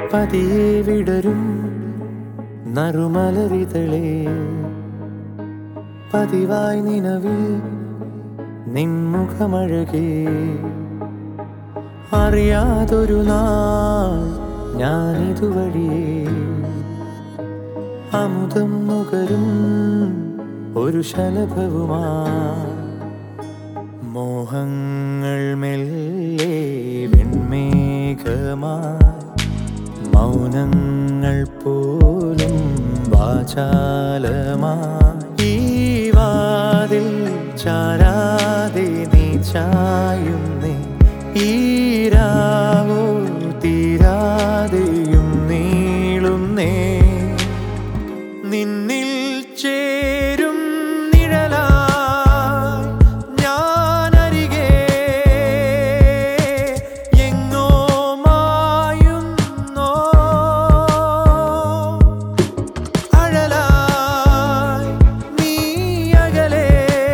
പതിയെ വിടരും നറുമലരിതളേ പതിവായി നിലവിൽ നിൻമുഖമഴകേ അറിയാതൊരു നാൾ ഞാനിതുവഴിയേ അമുദം നുകരും ഒരു ശലഭവുമാ മോഹങ്ങൾ മെല്ലെ വെൺമേഘമായി മൗനങ്ങൾ പോലും വാചാലമായി ഈ വാതിൽ ചാരാതെ നീ ചായുന്നേ ഈരാവോ തീരാതെയും നീളുന്നേ നിന്നിൽ ചേരും നിഴലായി ഞാനരികെ എങ്ങോ മായുന്നോ അഴലായി നീ അകലെ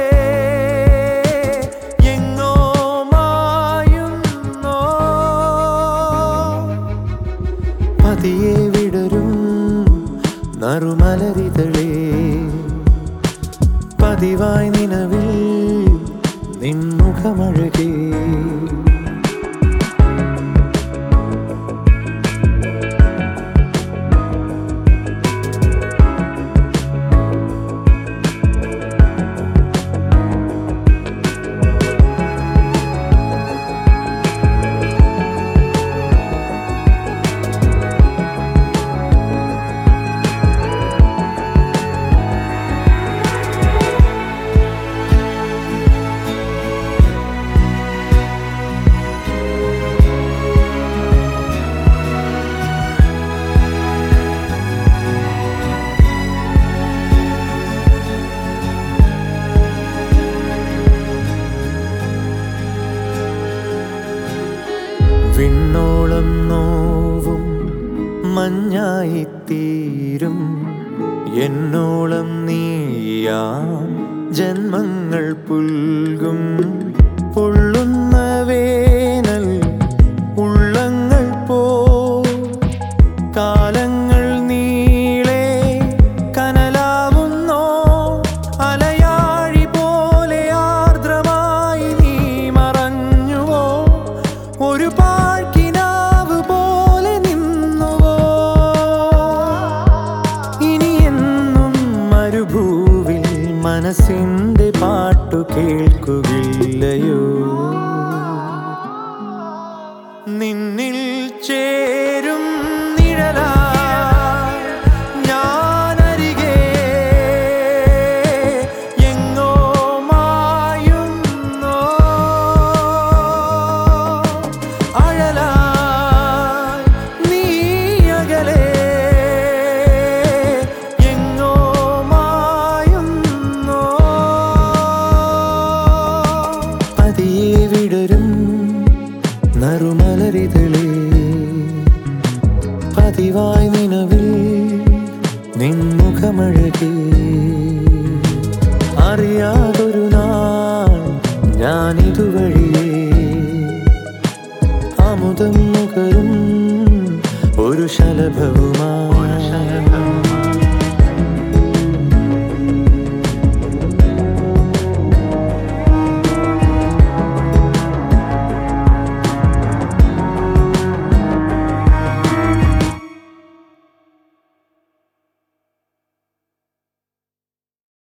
എങ്ങോ മായുന്നോ പതിയെ വിടരും നറുമലരിതളേ പതിവായി നിലവിൽ നിൻമുഖമഴകേ വിണ്ണോളം നോവും മഞ്ഞായി തീരും എന്നോളം നീയാം ജന്മങ്ങൾ പുൽകും പൊള്ളുന്ന വേനൽ ഉള്ളങ്ങൾ പോ കാലങ്ങൾ നീളെ കനലാവുന്നോ അലയാഴി പോലെ ആർദ്രമായി നീ മറഞ്ഞുവോ ഒരു പാഴ്ക്കിനാവ് പോലെ നിന്നുവോ ഇനി എന്നും മരുഭൂവിൽ മനസ്സിന്റെ പാട്ടു കേൾക്കുകയില്ലയോ നിന്നിൽ ചേരും നിഴലായി ഞാനരികെ എങ്ങോ മായുന്നോ അഴലായി നീ അകലെ എങ്ങോ മായുന്നോ പതിയെ വിടരും നറുമലരിതളേ പതിവായി നിലവിൽ നിൻമുഖമഴകേ അറിയാതൊരു നാൾ ഞാനിതുവഴിയേ അമുദം നുകരും ഒരു ശലഭവുമായി